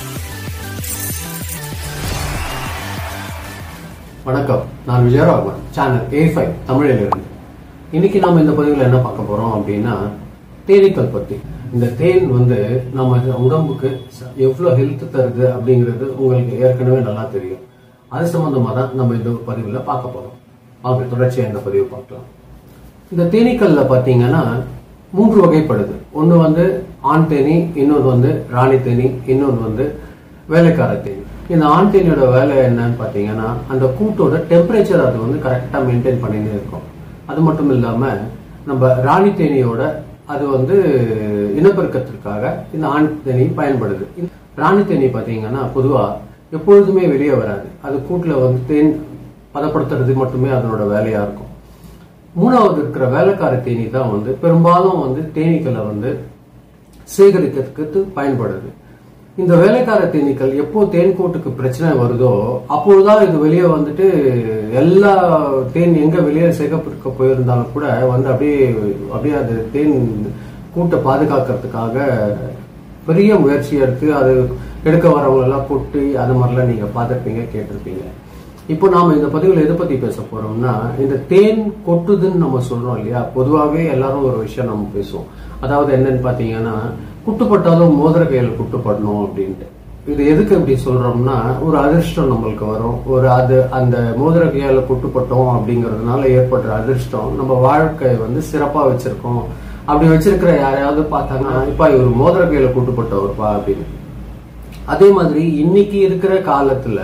வணக்கம் நான் Vijayaraghavan channel A five தமிழிலிருந்து இன்னைக்கு நாம இந்த பதிவில் என்ன பார்க்க போறோம் அப்படின்னா தேனீக்கள் பத்தி இந்த தேன் வந்து நம்ம உடம்புக்கு ச- எவ்வளவு ஹெல்த் தருது அப்படிங்கிறது உங்களுக்கு ஏற்கனவே நல்லா தெரியும் அது சம்பந்தமா தான் நம்ம இந்த பதிவில் பார்க்க போறோம் அவங்க தொடர்ச்சியா இந்த பதிவு பார்க்கலாம் இந்த தேனீக்கள்ல பாத்தீங்கன்னா மூன்று வகைப்படுது ஒன்னு வந்து ஆண் தேனி இன்னொரு வந்து ராணி தேனி இன்னொரு வந்து வேலைக்கார தேனி இந்த ஆண் தேனியோட வேலை என்னன்னு பாத்தீங்கன்னா அந்த கூட்டோட டெம்பரேச்சர் அது வந்து கரெக்டா மெயின்டைன் பண்ணினே இருக்கும் அது மட்டும் இல்லாம நம்ம ராணி தேனியோட அது வந்து இனப்பெருக்கத்திற்காக இந்த ஆண் தேனி பயன்படுது இந்த ராணி தேனி பாத்தீங்கன்னா பொதுவா எப்பொழுதுமே வெளியே வராது அது கூட்டுல வந்து தேன் பதப்படுத்துறது மட்டுமே அதனோட வேலையா இருக்கும் மூணாவது இருக்கிற வேலைக்கார தேனி தான் வந்து பெரும்பாலும் வந்து தேனீக்களை வந்து சேகரிக்கிறதுக்கு பயன்படுது இந்த வேலைக்கார தேனீக்கள் எப்போ தேன்கூட்டுக்கு பிரச்சனை வருதோ அப்பொழுதுதான் இது வெளியே வந்துட்டு எல்லா தேன் எங்க வெளியே சேகரிக்க போயிருந்தாலும் கூட வந்து அப்படியே அப்படியே அது தேன் கூட்டை பாதுகாக்கிறதுக்காக பெரிய முயற்சி எடுத்து அது எடுக்க வரவங்க எல்லாம் கொட்டி அது மாதிரிலாம் நீங்க பார்த்திருப்பீங்க கேட்டிருப்பீங்க இப்போ நாம இந்த பதிவுல எதை பத்தி பேச போறோம்னா இந்த தேன் கொட்டுதுன்னு நம்ம சொல்றோம் இல்லையா பொதுவாகவே எல்லாரும் ஒரு விஷயம் நம்ம பேசுவோம் அதாவது என்னன்னு பாத்தீங்கன்னா குட்டுப்பட்டாலும் மோதிர கையில குட்டுப்படணும் அப்படின்ட்டு இது எதுக்கு இப்படி சொல்றோம்னா ஒரு அதிர்ஷ்டம் நம்மளுக்கு வரும் ஒரு அது அந்த மோதிர கையால குட்டுப்பட்டோம் அப்படிங்கறதுனால ஏற்படுற அதிர்ஷ்டம் நம்ம வாழ்க்கை வந்து சிறப்பா வச்சிருக்கோம் அப்படி வச்சிருக்கிற யாரையாவது பார்த்தாங்கன்னா இப்ப இவர் மோதிர கையில குட்டுப்பட்டவர்ப்பா அப்படின்னு அதே மாதிரி இன்னைக்கு இருக்கிற காலத்துல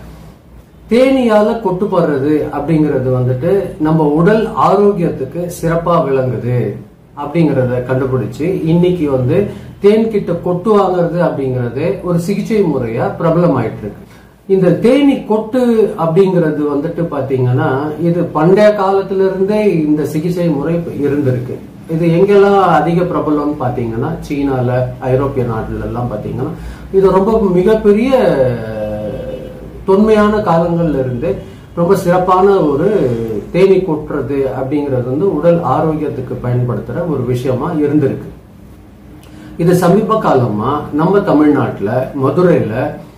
தேனியால கொட்டுப்படுறது அப்படிங்கிறது வந்துட்டு நம்ம உடல் ஆரோக்கியத்துக்கு சிறப்பா விளங்குது அப்படிங்கறத கண்டுபிடிச்சு இன்னைக்கு வந்து தேன் கிட்ட கொட்டு வாங்குறது அப்படிங்கறது ஒரு சிகிச்சை முறையா பிரபலம் ஆயிட்டு இருக்கு இந்த தேனி கொட்டு அப்படிங்கிறது வந்துட்டு பாத்தீங்கன்னா இது பண்டைய காலத்துல இருந்தே இந்த சிகிச்சை முறை இருந்திருக்கு இது எங்கெல்லாம் அதிக பிரபலம்னு பாத்தீங்கன்னா சீனால ஐரோப்பிய நாட்டுல எல்லாம் பாத்தீங்கன்னா இது ரொம்ப மிகப்பெரிய தொன்மையான காலங்கள்ல இருந்து ரொம்ப சிறப்பான ஒரு தேனி கொட்டுறது அப்படிங்கிறது வந்து உடல் ஆரோக்கியத்துக்கு பயன்படுத்துற ஒரு விஷயமா இருந்திருக்கு இது சமீப காலமா நம்ம தமிழ்நாட்டுல மதுரையில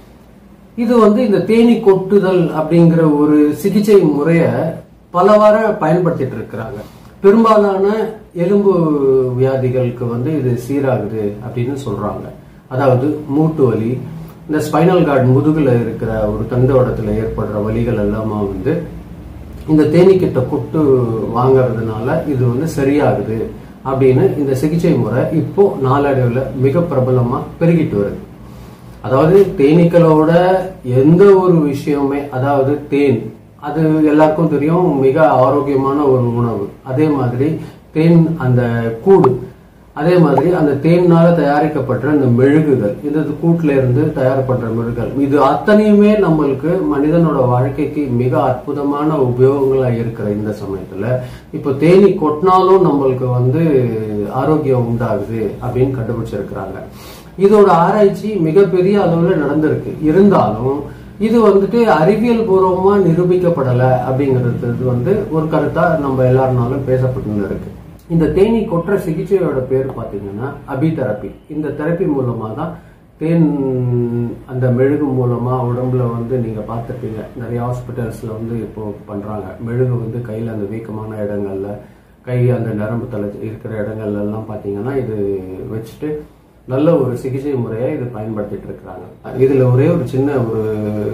இது வந்து இந்த தேனி கொட்டுதல் அப்படிங்கிற ஒரு சிகிச்சை முறைய பலவார பயன்படுத்திட்டு இருக்கிறாங்க பெரும்பாலான எலும்பு வியாதிகளுக்கு வந்து இது சீராகுது அப்படின்னு சொல்றாங்க அதாவது மூட்டு வலி இந்த ஸ்பைனல் கார்டு முதுகுல இருக்கிற ஒரு தண்டோடத்துல ஏற்படுற வலிகள் எல்லாமே வந்து இந்த தேனீக்கிட்ட கொட்டு வாங்கறதுனால இது வந்து சரியாகுது அப்படின்னு இந்த சிகிச்சை முறை இப்போ நாளடைவில் மிக பிரபலமா பெருகிட்டு வருது அதாவது தேனீக்களோட எந்த ஒரு விஷயமே அதாவது தேன் அது எல்லாருக்கும் தெரியும் மிக ஆரோக்கியமான ஒரு உணவு அதே மாதிரி தேன் அந்த கூடு அதே மாதிரி அந்த தேன்னால தயாரிக்கப்பட்ட அந்த மெழுகுகள் இது இது கூட்டுல இருந்து தயாரிப்படுற மெழுகுகள் இது அத்தனையுமே நம்மளுக்கு மனிதனோட வாழ்க்கைக்கு மிக அற்புதமான உபயோகங்களா இருக்கிற இந்த சமயத்துல இப்போ தேனி கொட்டினாலும் நம்மளுக்கு வந்து ஆரோக்கியம் உண்டாகுது அப்படின்னு கண்டுபிடிச்சிருக்கிறாங்க இதோட ஆராய்ச்சி மிகப்பெரிய அளவுல நடந்திருக்கு இருந்தாலும் இது வந்துட்டு அறிவியல் பூர்வமா நிரூபிக்கப்படல அப்படிங்கிறது வந்து ஒரு கருத்தா நம்ம எல்லாருனாலும் பேசப்பட்டு இருக்கு இந்த தேனி கொற்ற சிகிச்சையோட பேர் பாத்தீங்கன்னா அபி தெரப்பி இந்த தெரப்பி மூலமா தான் தேன் அந்த மெழுகு மூலமா உடம்புல வந்து நீங்க பார்த்திருப்பீங்க நிறைய ஹாஸ்பிட்டல்ஸ்ல வந்து இப்போ பண்றாங்க மெழுகு வந்து கையில அந்த வீக்கமான இடங்கள்ல கை அந்த நரம்பு தலை இருக்கிற இடங்கள்ல எல்லாம் பாத்தீங்கன்னா இது வச்சுட்டு நல்ல ஒரு சிகிச்சை முறையை இது பயன்படுத்திட்டு இருக்கிறாங்க இதுல ஒரே ஒரு சின்ன ஒரு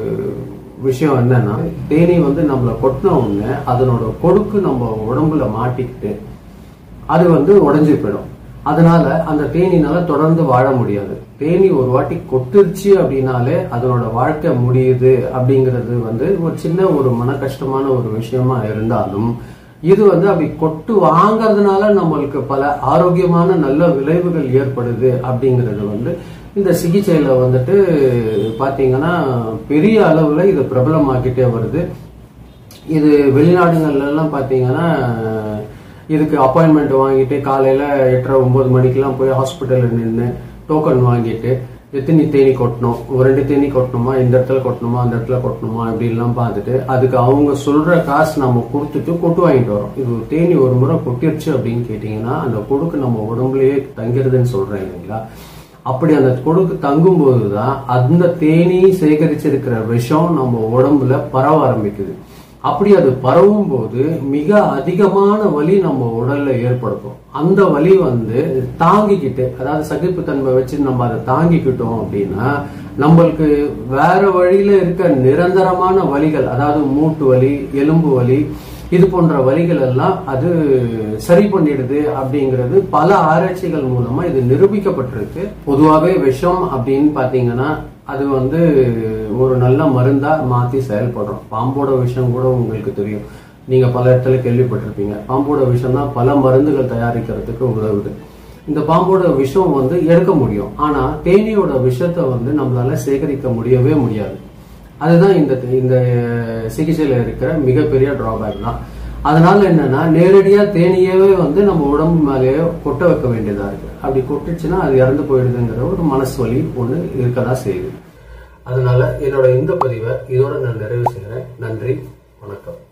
விஷயம் என்னன்னா தேனி வந்து நம்மள கொட்டின உடனே அதனோட கொடுக்கு நம்ம உடம்புல மாட்டிக்கிட்டு அது வந்து உடைஞ்சு போயிடும் அதனால அந்த தேனினால தொடர்ந்து வாழ முடியாது தேனி ஒரு வாட்டி கொட்டுருச்சு அப்படின்னாலே அதனோட வாழ்க்கை முடியுது அப்படிங்கிறது வந்து ஒரு சின்ன ஒரு மன கஷ்டமான ஒரு விஷயமா இருந்தாலும் இது வந்து அப்படி கொட்டு வாங்கறதுனால நம்மளுக்கு பல ஆரோக்கியமான நல்ல விளைவுகள் ஏற்படுது அப்படிங்கிறது வந்து இந்த சிகிச்சையில வந்துட்டு பாத்தீங்கன்னா பெரிய அளவுல இது பிரபலமாக்கிட்டே வருது இது வெளிநாடுகள்ல எல்லாம் பாத்தீங்கன்னா இதுக்கு அப்பாயின்மெண்ட் வாங்கிட்டு காலையில எட்டரை ஒன்பது மணிக்கெல்லாம் போய் ஹாஸ்பிட்டல்ல நின்று டோக்கன் வாங்கிட்டு எத்தனை தேனி கொட்டணும் ஒரு ரெண்டு தேனி கொட்டணுமா இந்த இடத்துல கொட்டணுமா அந்த இடத்துல கொட்டணுமா இப்படிலாம் பார்த்துட்டு அதுக்கு அவங்க சொல்ற காசு நம்ம கொடுத்துட்டு கொட்டு வாங்கிட்டு வரோம் இது ஒரு தேனி ஒரு முறை கொட்டிருச்சு அப்படின்னு கேட்டீங்கன்னா அந்த கொடுக்கு நம்ம உடம்புலயே தங்கிறதுன்னு சொல்றேன் இல்லைங்களா அப்படி அந்த கொடுக்கு தங்கும் போதுதான் அந்த தேனி சேகரிச்சிருக்கிற விஷம் நம்ம உடம்புல பரவ ஆரம்பிக்குது அப்படி அது பரவும் போது மிக அதிகமான வலி நம்ம உடல்ல ஏற்படுத்தும் அந்த வலி வந்து தாங்கிக்கிட்டு அதாவது சகிப்புத்தன்மை வச்சு நம்ம அதை தாங்கிக்கிட்டோம் அப்படின்னா நம்மளுக்கு வேற வழியில இருக்க நிரந்தரமான வலிகள் அதாவது மூட்டு வலி எலும்பு வலி இது போன்ற வலிகள் எல்லாம் அது சரி பண்ணிடுது அப்படிங்கிறது பல ஆராய்ச்சிகள் மூலமா இது நிரூபிக்கப்பட்டிருக்கு பொதுவாகவே விஷம் அப்படின்னு பாத்தீங்கன்னா அது வந்து ஒரு நல்ல மருந்தா மாத்தி செயல்படுறோம் பாம்போட விஷம் கூட உங்களுக்கு தெரியும் நீங்க பல இடத்துல கேள்விப்பட்டிருப்பீங்க பாம்போட விஷம் தான் பல மருந்துகள் தயாரிக்கிறதுக்கு உதவுது இந்த பாம்போட விஷம் வந்து எடுக்க முடியும் ஆனா தேனியோட விஷத்தை வந்து நம்மளால சேகரிக்க முடியவே முடியாது அதுதான் இந்த இந்த சிகிச்சையில இருக்கிற மிகப்பெரிய டிராபேக் தான் அதனால என்னன்னா நேரடியா தேனியவே வந்து நம்ம உடம்பு மேலேயே கொட்ட வைக்க வேண்டியதா இருக்கு அப்படி கொட்டுச்சுன்னா அது இறந்து போயிடுதுங்கிற ஒரு மனசு வலி ஒண்ணு இருக்கதா செய்யுது அதனால என்னோட இந்த பதிவை இதோட நான் நிறைவு செய்கிறேன் நன்றி வணக்கம்